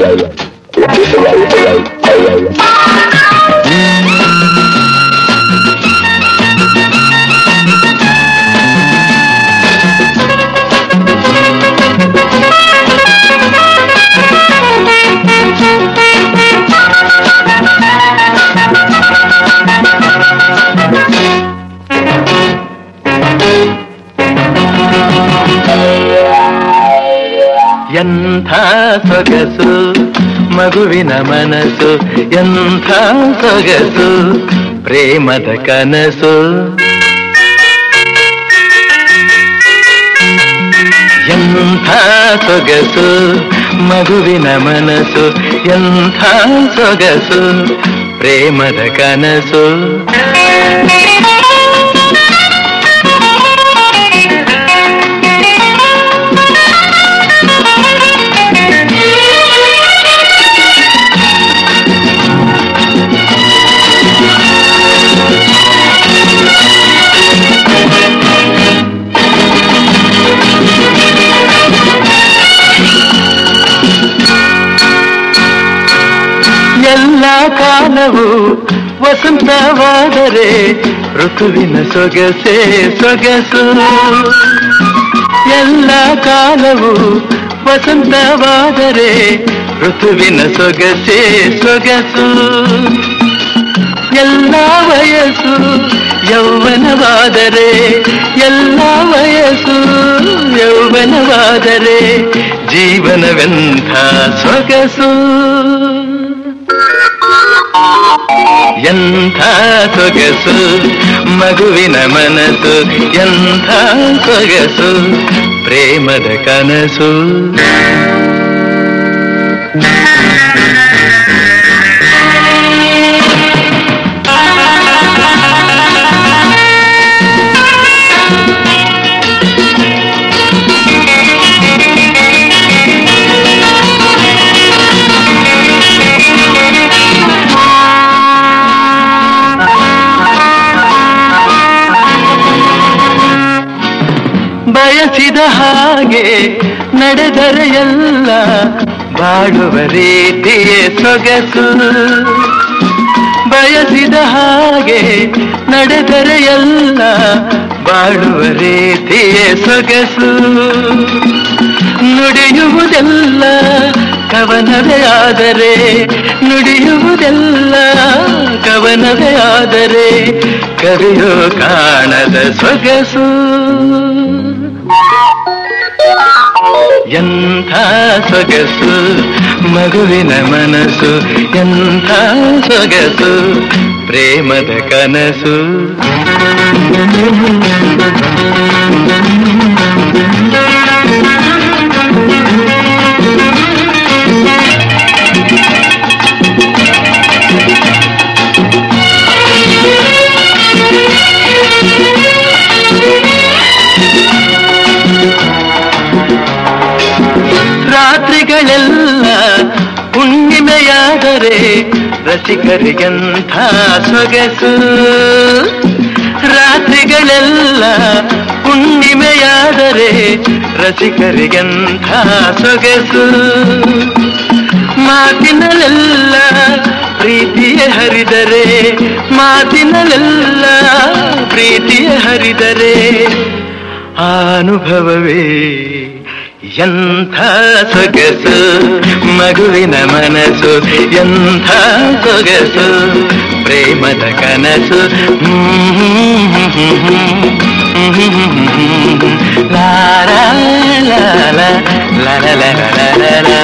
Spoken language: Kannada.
ಎಂಥ ಸೊಗಸು ಮಗುವಿನ ಮನಸ್ಸು ಎಂಥ ಸೊಗಸು ಪ್ರೇಮದ ಕನಸು ಎಂಥ ಸೊಗಸು ಮಗುವಿನ ಮನಸ್ಸು ಎಂಥ ಸೊಗಸು ಪ್ರೇಮದ ಕನಸು ಎಲ್ಲ ಕಾಲವು ವಸಂತವಾದರೆ ಋತುವಿನ ಸೊಗಸೆ ಸೊಗಸು ಎಲ್ಲ ಕಾಲವು ವಸಂತವಾದರೆ ಋತುವಿನ ಸೊಗಸೆ ಸೊಗಸು ಎಲ್ಲ ವಯಸ್ಸು ಯೌವನವಾದರೆ ಎಲ್ಲ ವಯಸ್ಸು ಯೌವನವಾದರೆ ಜೀವನವೆಂಥ ಸೊಗಸು ಎಂಥ ಸೊಗಸು ಮಗುವಿನ ಮನಸ್ಸು ಎಂಥ ಸೊಗಸು ಪ್ರೇಮದ ಕನಸು ಬಯಸಿದ ಹಾಗೆ ನಡೆದರೆ ಎಲ್ಲ ಬಾಳುವ ರೀತಿಯೇ ಸೊಗಸು ಬಯಸಿದ ಹಾಗೆ ನಡೆದರೆ ಎಲ್ಲ ಬಾಳುವ ರೀತಿಯೇ ಸೊಗಸು ನುಡಿಯುವುದೆಲ್ಲ ಕವನವೇ ಆದರೆ ನುಡಿಯುವುದೆಲ್ಲ ಕವನವೇ ಆದರೆ ಕವಿಯೋ ಕಾಣದ ಸೊಗಸು ಎಂಥ ಸೊಗಸು ಮಗುವಿನ ಮನಸ್ಸು ಎಂಥ ಸೊಗಸು ಪ್ರೇಮದ ಕನಸು ರಾತ್ರಿಗಳೆಲ್ಲ ಹುಣ್ಣಿಮೆಯಾದರೆ ರಸಿಕರಿಗಂಥ ಸೊಗಸು ರಾತ್ರಿಗಳೆಲ್ಲ ಹುಣ್ಣಿಮೆಯಾದರೆ ರಸಿಕರಿಗಂಥ ಸೊಗಸು ಮಾತಿನಲ್ಲೆಲ್ಲ ಪ್ರೀತಿಯ ಹರಿದರೆ ಮಾತಿನಲ್ಲೆಲ್ಲ ಪ್ರೀತಿಯ ಹರಿದರೆ ಆ ಅನುಭವವೇ ಎಂಥ ಸೊಗಸು ಮಗುವಿನ ಮನಸ್ಸು ಎಂಥ ಸೊಗಸು ಪ್ರೇಮದ ಕನಸು ಲಾರ ಲಾಲ ಲಾಲ ಲಾಲ ಲಾಲ